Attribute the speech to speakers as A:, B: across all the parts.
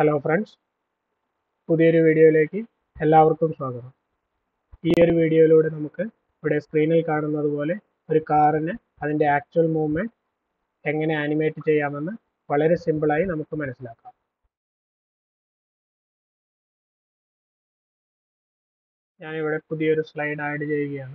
A: hello friends പുതിയൊരു വീഡിയോയിലേക്ക് എല്ലാവർക്കും സ്വാഗതം ഈ ഒരു വീഡിയോയിലൂടെ നമുക്ക് ഇവിടെ സ്ക്രീനിൽ കാണുന്നത് പോലെ ഒരു കാറിന് അതിൻ്റെ ആക്ച്വൽ മൂവ്മെൻറ്റ് എങ്ങനെ ആനിമേറ്റ് ചെയ്യാമെന്ന് വളരെ സിമ്പിളായി നമുക്ക് മനസ്സിലാക്കാം ഞാനിവിടെ പുതിയൊരു സ്ലൈഡ് ആഡ് ചെയ്യുകയാണ്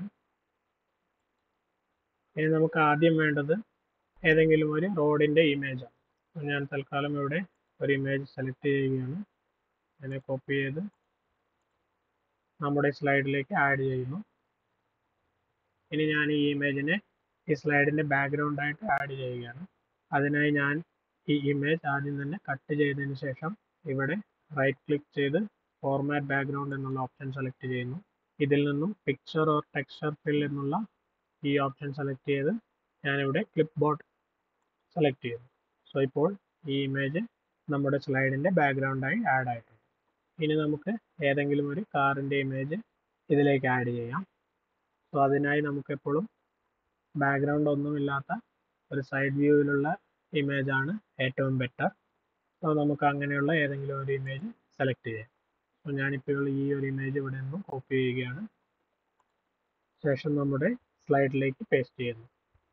A: ഇനി നമുക്ക് ആദ്യം വേണ്ടത് ഏതെങ്കിലും ഒരു റോഡിൻ്റെ ഇമേജാണ് ഞാൻ തൽക്കാലം ഇവിടെ ഒരു ഇമേജ് സെലക്ട് ചെയ്യുകയാണ് അതിനെ കോപ്പി ചെയ്ത് നമ്മുടെ സ്ലൈഡിലേക്ക് ആഡ് ചെയ്യുന്നു ഇനി ഞാൻ ഈ ഇമേജിനെ ഈ സ്ലൈഡിൻ്റെ ബാക്ക്ഗ്രൗണ്ടായിട്ട് ആഡ് ചെയ്യുകയാണ് അതിനായി ഞാൻ ഈ ഇമേജ് ആദ്യം തന്നെ കട്ട് ചെയ്തതിന് ശേഷം ഇവിടെ റൈറ്റ് ക്ലിക്ക് ചെയ്ത് ഫോർമാറ്റ് ബാക്ക്ഗ്രൗണ്ട് എന്നുള്ള ഓപ്ഷൻ സെലക്ട് ചെയ്യുന്നു ഇതിൽ നിന്നും പിക്ചർ ഓർ ടെക്സ്ചർ ഫിൽ എന്നുള്ള ഈ ഓപ്ഷൻ സെലക്ട് ചെയ്ത് ഞാനിവിടെ ക്ലിപ്പ് ബോർഡ് സെലക്ട് ചെയ്യുന്നു സോ ഇപ്പോൾ ഈ ഇമേജ് നമ്മുടെ സ്ലൈഡിൻ്റെ ബാക്ക്ഗ്രൗണ്ടായി ആഡ് ആയിട്ടുണ്ട് ഇനി നമുക്ക് ഏതെങ്കിലും ഒരു കാറിൻ്റെ ഇമേജ് ഇതിലേക്ക് ആഡ് ചെയ്യാം സോ അതിനായി നമുക്ക് എപ്പോഴും ബാക്ക്ഗ്രൗണ്ട് ഒന്നുമില്ലാത്ത ഒരു സൈഡ് വ്യൂവിലുള്ള ഇമേജാണ് ഏറ്റവും ബെറ്റർ സോ നമുക്ക് അങ്ങനെയുള്ള ഏതെങ്കിലും ഒരു ഇമേജ് സെലക്ട് ചെയ്യാം സോ ഞാനിപ്പോൾ ഈ ഒരു ഇമേജ് ഇവിടെ നിന്നും കോപ്പി ചെയ്യുകയാണ് ശേഷം നമ്മുടെ സ്ലൈഡിലേക്ക് പേസ്റ്റ് ചെയ്യുന്നു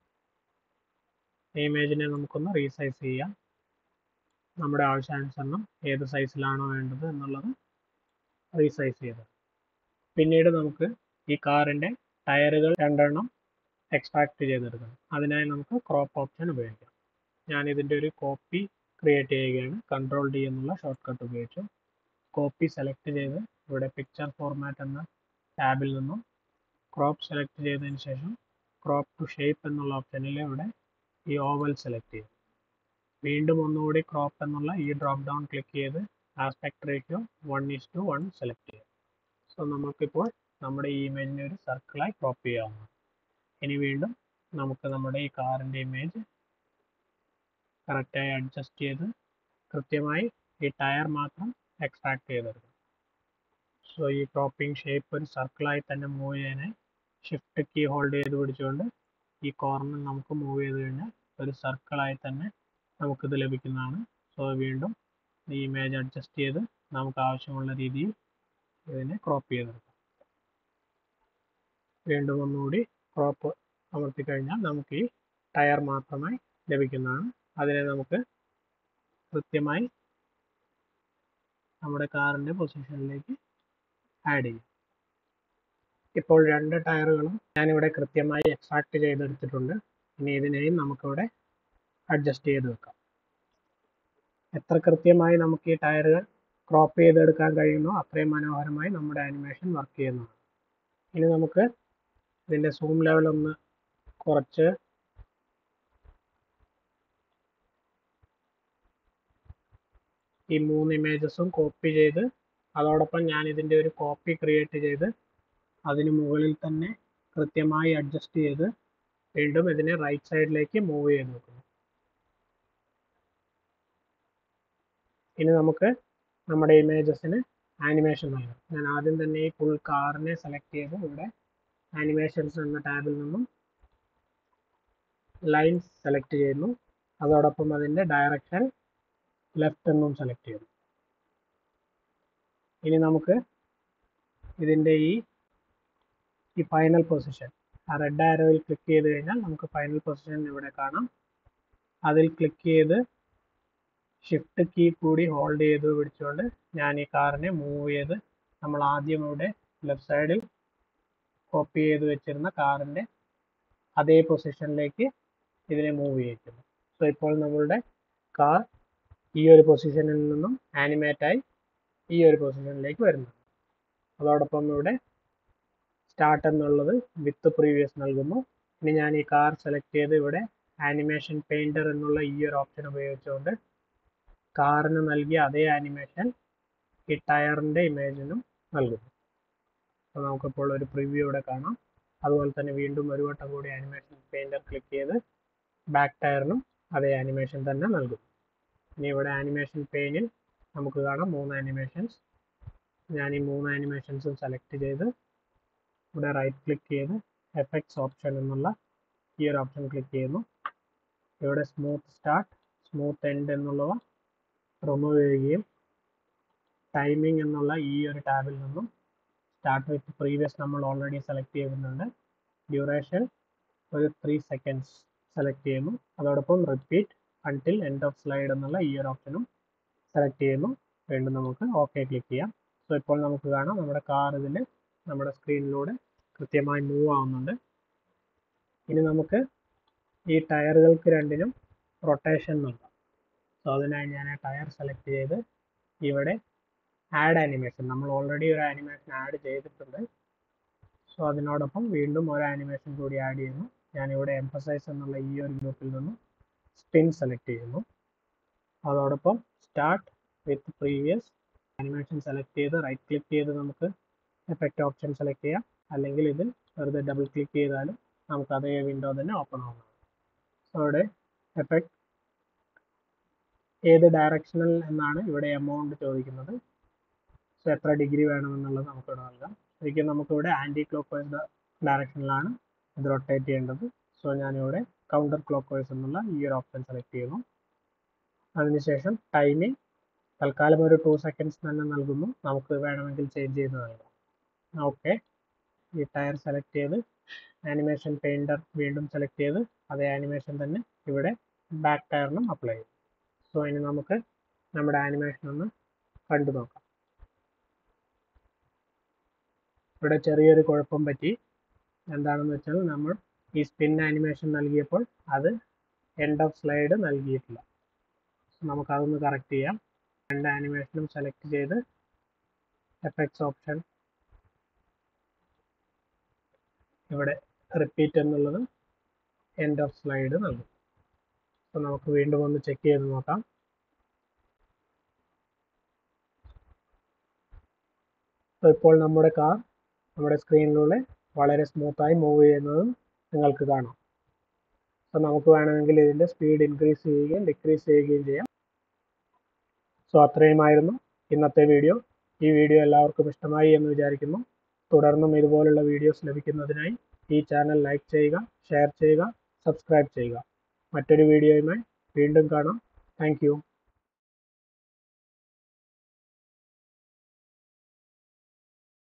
A: ഈ ഇമേജിനെ നമുക്കൊന്ന് റീസൈസ് ചെയ്യാം നമ്മുടെ ആവശ്യാനുസരണം ഏത് സൈസിലാണോ വേണ്ടത് എന്നുള്ളത് റീസൈസ് ചെയ്ത് പിന്നീട് നമുക്ക് ഈ കാറിൻ്റെ ടയറുകൾ രണ്ടെണ്ണം എക്സ്ട്രാക്ട് ചെയ്തെടുക്കണം അതിനായി നമുക്ക് ക്രോപ്പ് ഓപ്ഷൻ ഉപയോഗിക്കാം ഞാൻ ഇതിൻ്റെ ഒരു കോപ്പി ക്രിയേറ്റ് ചെയ്യുകയാണ് കൺട്രോൾ ഡി എന്നുള്ള ഷോർട്ട് കട്ട് ഉപയോഗിച്ചു കോപ്പി സെലക്ട് ചെയ്ത് ഇവിടെ പിക്ചർ ഫോർമാറ്റ് എന്ന ടാബിൽ നിന്നും ക്രോപ്പ് സെലക്ട് ചെയ്തതിന് ശേഷം ക്രോപ്പ് ടു ഷേപ്പ് എന്നുള്ള ഓപ്ഷനിൽ ഇവിടെ ഈ ഓവൽ സെലക്ട് ചെയ്യും വീണ്ടും ഒന്നുകൂടി ക്രോപ്പ് എന്നുള്ള ഈ ഡ്രോപ്പ് ഡൗൺ ക്ലിക്ക് ചെയ്ത് aspect ratio one is to one select ചെയ്യാം സോ നമുക്കിപ്പോൾ നമ്മുടെ ഈ ഇമേജിനെ ഒരു സർക്കിളായി ക്രോപ്പ് ചെയ്യാവുന്നതാണ് ഇനി വീണ്ടും നമുക്ക് നമ്മുടെ ഈ കാറിൻ്റെ ഇമേജ് കറക്റ്റായി അഡ്ജസ്റ്റ് ചെയ്ത് കൃത്യമായി ഈ ടയർ മാത്രം എക്സ്ട്രാക്ട് ചെയ്തെടുക്കും സോ ഈ ക്രോപ്പിംഗ് ഷേപ്പ് ഒരു സർക്കിളായി തന്നെ മൂവ് ചെയ്യാനായി ഷിഫ്റ്റ് കീ ഹോൾഡ് ചെയ്ത് പിടിച്ചുകൊണ്ട് ഈ കോർണർ നമുക്ക് മൂവ് ചെയ്ത് കഴിഞ്ഞാൽ ഒരു സർക്കിളായി തന്നെ നമുക്കിത് ലഭിക്കുന്നതാണ് സോ വീണ്ടും ഈ ഇമേജ് അഡ്ജസ്റ്റ് ചെയ്ത് നമുക്ക് ആവശ്യമുള്ള രീതിയിൽ ഇതിനെ ക്രോപ്പ് ചെയ്തെടുക്കാം വീണ്ടും ഒന്നുകൂടി ക്രോപ്പ് അമർത്തി കഴിഞ്ഞാൽ നമുക്ക് ഈ ടയർ മാത്രമായി ലഭിക്കുന്നതാണ് അതിനെ നമുക്ക് കൃത്യമായി നമ്മുടെ കാറിൻ്റെ പൊസിഷനിലേക്ക് ആഡ് ചെയ്യും ഇപ്പോൾ രണ്ട് ടയറുകളും ഞാനിവിടെ കൃത്യമായി എക്സ്ട്രാക്ട് ചെയ്തെടുത്തിട്ടുണ്ട് ഇനി ഇതിനെയും നമുക്കിവിടെ അഡ്ജസ്റ്റ് ചെയ്ത് വെക്കാം എത്ര കൃത്യമായി നമുക്ക് ഈ ടയറുകൾ ക്രോപ്പ് ചെയ്തെടുക്കാൻ കഴിയുന്നോ അത്രയും മനോഹരമായി നമ്മുടെ ആനിമേഷൻ വർക്ക് ചെയ്യുന്നതാണ് ഇനി നമുക്ക് ഇതിൻ്റെ സൂം ലെവൽ ഒന്ന് കുറച്ച് ഈ മൂന്ന് ഇമേജസും കോപ്പി ചെയ്ത് അതോടൊപ്പം ഞാൻ ഇതിൻ്റെ ഒരു കോപ്പി ക്രിയേറ്റ് ചെയ്ത് അതിന് മുകളിൽ തന്നെ കൃത്യമായി അഡ്ജസ്റ്റ് ചെയ്ത് വീണ്ടും ഇതിനെ റൈറ്റ് സൈഡിലേക്ക് മൂവ് ചെയ്ത് വെക്കുന്നു ഇനി നമുക്ക് നമ്മുടെ ഇമേജസിന് ആനിമേഷൻ നൽകാം ഞാൻ ആദ്യം തന്നെ ഈ ഫുൾ കാറിനെ സെലക്ട് ചെയ്ത് ഇവിടെ ആനിമേഷൻസ് എന്ന ടാബിൽ നിന്നും ലൈൻസ് സെലക്ട് ചെയ്യുന്നു അതോടൊപ്പം അതിൻ്റെ ഡയറക്ഷൻ ലെഫ്റ്റ് എന്നും സെലക്ട് ചെയ്യുന്നു ഇനി നമുക്ക് ഇതിൻ്റെ ഈ ഈ ഫൈനൽ പൊസിഷൻ ആ റെഡ് ആരോയിൽ ക്ലിക്ക് ചെയ്ത് കഴിഞ്ഞാൽ നമുക്ക് ഫൈനൽ പൊസിഷൻ ഇവിടെ കാണാം അതിൽ ക്ലിക്ക് ചെയ്ത് ഷിഫ്റ്റ് കീ കൂടി ഹോൾഡ് ചെയ്ത് പിടിച്ചുകൊണ്ട് ഞാൻ ഈ കാറിനെ മൂവ് ചെയ്ത് നമ്മൾ ആദ്യം ഇവിടെ ലെഫ്റ്റ് സൈഡിൽ കോപ്പി ചെയ്ത് വെച്ചിരുന്ന കാറിൻ്റെ അതേ പൊസിഷനിലേക്ക് ഇതിനെ മൂവ് ചെയ്യിക്കുന്നു സോ ഇപ്പോൾ നമ്മളുടെ കാർ ഈ ഒരു പൊസിഷനിൽ നിന്നും ആനിമേറ്റായി ഈ ഒരു പൊസിഷനിലേക്ക് വരുന്നു അതോടൊപ്പം ഇവിടെ സ്റ്റാർട്ട് എന്നുള്ളത് വിത്ത് പ്രീവിയസ് നൽകുന്നു ഇനി ഞാൻ ഈ കാർ സെലക്ട് ചെയ്ത് ഇവിടെ ആനിമേഷൻ പെയിൻറ്റർ എന്നുള്ള ഈ ഒരു ഓപ്ഷൻ ഉപയോഗിച്ചുകൊണ്ട് കാറിന് നൽകിയ അതേ ആനിമേഷൻ ഈ ടയറിൻ്റെ ഇമേജിനും നൽകുന്നു അപ്പോൾ നമുക്കിപ്പോൾ ഒരു പ്രിവ്യൂ ഇവിടെ കാണാം അതുപോലെ തന്നെ വീണ്ടും ഒരു വട്ടം കൂടി ആനിമേഷൻ പെയിൻറ്റർ ക്ലിക്ക് ചെയ്ത് ബാക്ക് ടയറിനും അതേ ആനിമേഷൻ തന്നെ നൽകും ഇനി ഇവിടെ ആനിമേഷൻ പെയിനിൽ നമുക്ക് കാണാം മൂന്ന് ആനിമേഷൻസ് ഞാൻ ഈ മൂന്ന് ആനിമേഷൻസും സെലക്ട് ചെയ്ത് ഇവിടെ റൈറ്റ് ക്ലിക്ക് ചെയ്ത് എഫക്ട്സ് ഓപ്ഷൻ എന്നുള്ള ഈ ഒരു ഓപ്ഷൻ ക്ലിക്ക് ചെയ്യുന്നു ഇവിടെ സ്മൂത്ത് സ്റ്റാർട്ട് സ്മൂത്ത് എൻഡ് എന്നുള്ളവ റിമൂവ് ചെയ്യുകയും ടൈമിംഗ് എന്നുള്ള ഈ ഒരു ടാബിൽ നിന്നും സ്റ്റാർട്ട് വിത്ത് പ്രീവിയസ് നമ്മൾ ഓൾറെഡി സെലക്ട് ചെയ്യുന്നുണ്ട് ഡ്യൂറേഷൻ ഒരു ത്രീ സെക്കൻഡ്സ് സെലക്ട് ചെയ്യുന്നു അതോടൊപ്പം repeat until end of slide എന്നുള്ള ഈ ഒരു ഓപ്ഷനും സെലക്ട് ചെയ്യുന്നു വീണ്ടും നമുക്ക് ഓക്കെ ക്ലിക്ക് ചെയ്യാം സോ ഇപ്പോൾ നമുക്ക് കാണാം നമ്മുടെ കാർ ഇതിൽ നമ്മുടെ സ്ക്രീനിലൂടെ കൃത്യമായി മൂവ് ആവുന്നുണ്ട് ഇനി നമുക്ക് ഈ ടയറുകൾക്ക് രണ്ടിനും റൊട്ടേഷൻ നൽകാം സോ അതിനായി ഞാൻ ആ ടയർ സെലക്ട് ചെയ്ത് ഇവിടെ ആഡ് ആനിമേഷൻ നമ്മൾ ഓൾറെഡി ഒരു ആനിമേഷൻ ആഡ് ചെയ്തിട്ടുണ്ട് സോ അതിനോടൊപ്പം വീണ്ടും ഒരു ആനിമേഷൻ കൂടി ആഡ് ചെയ്യുന്നു ഞാനിവിടെ എംഫസൈസ് എന്നുള്ള ഈ ഒരു ഗ്രൂപ്പിൽ നിന്നും സ്പിൻ സെലക്ട് ചെയ്യുന്നു അതോടൊപ്പം start with previous animation select ചെയ്ത് റൈറ്റ് ക്ലിക്ക് ചെയ്ത് നമുക്ക് എഫക്റ്റ് ഓപ്ഷൻ സെലക്ട് ചെയ്യാം അല്ലെങ്കിൽ ഇത് വെറുതെ ഡബിൾ ക്ലിക്ക് ചെയ്താലും നമുക്ക് അതേ വിൻഡോ തന്നെ ഓപ്പൺ ആവുന്നതാണ് സോ ഇവിടെ എഫക്റ്റ് ഏത് ഡയറക്ഷണൽ എന്നാണ് ഇവിടെ എമൗണ്ട് ചോദിക്കുന്നത് സോ എത്ര ഡിഗ്രി വേണമെന്നുള്ളത് നമുക്ക് ഇവിടെ നൽകാം ശരിക്കും നമുക്കിവിടെ ആൻറ്റി ക്ലോക്ക് വൈസ് ഡയറക്ഷനിലാണ് ഇത് റൊട്ടേറ്റ് ചെയ്യേണ്ടത് സോ ഞാനിവിടെ കൗണ്ടർ ക്ലോക്ക് വൈസ് എന്നുള്ള ഈ ഒരു ഓപ്ഷൻ സെലക്ട് ചെയ്യുന്നു അതിനുശേഷം ടൈമിംഗ് തൽക്കാലം ഒരു ടു സെക്കൻഡ്സ് തന്നെ നൽകുന്നു നമുക്ക് വേണമെങ്കിൽ ചേഞ്ച് ചെയ്ത് നൽകാം ഓക്കെ ഈ ടയർ സെലക്ട് ചെയ്ത് ആനിമേഷൻ പെയിൻറ്റർ വീണ്ടും സെലക്ട് ചെയ്ത് അതേ ആനിമേഷൻ തന്നെ ഇവിടെ ബാക്ക് ടയറിനും അപ്ലൈ ചെയ്യും സോ ഇനി നമുക്ക് നമ്മുടെ ആനിമേഷൻ ഒന്ന് കണ്ടു നോക്കാം ഇവിടെ ചെറിയൊരു കുഴപ്പം പറ്റി എന്താണെന്ന് വെച്ചാൽ നമ്മൾ ഈ സ്പിൻ ആനിമേഷൻ നൽകിയപ്പോൾ അത് എൻഡ് ഓഫ് സ്ലൈഡ് നൽകിയിട്ടില്ല നമുക്കതൊന്ന് കറക്റ്റ് ചെയ്യാം രണ്ട് ആനിമേഷനും സെലക്ട് ചെയ്ത് എഫക്ട്സ് ഓപ്ഷൻ ഇവിടെ റിപ്പീറ്റ് എന്നുള്ളത് എൻഡ് ഓഫ് സ്ലൈഡ് നൽകും അപ്പോൾ നമുക്ക് വീണ്ടും ഒന്ന് ചെക്ക് ചെയ്ത് നോക്കാം ഇപ്പോൾ നമ്മുടെ കാർ നമ്മുടെ സ്ക്രീനിലൂടെ വളരെ സ്മൂത്തായി മൂവ് ചെയ്യുന്നത് നിങ്ങൾക്ക് കാണാം അപ്പോൾ നമുക്ക് വേണമെങ്കിൽ ഇതിൻ്റെ സ്പീഡ് ഇൻക്രീസ് ചെയ്യുകയും ഡിക്രീസ് ചെയ്യുകയും ചെയ്യാം സോ അത്രയുമായിരുന്നു ഇന്നത്തെ വീഡിയോ ഈ വീഡിയോ എല്ലാവർക്കും ഇഷ്ടമായി എന്ന് വിചാരിക്കുന്നു തുടർന്നും ഇതുപോലുള്ള വീഡിയോസ് ലഭിക്കുന്നതിനായി ഈ ചാനൽ ലൈക്ക് ചെയ്യുക ഷെയർ ചെയ്യുക സബ്സ്ക്രൈബ് ചെയ്യുക മറ്റൊരു വീഡിയോയുമായി വീണ്ടും കാണാം താങ്ക്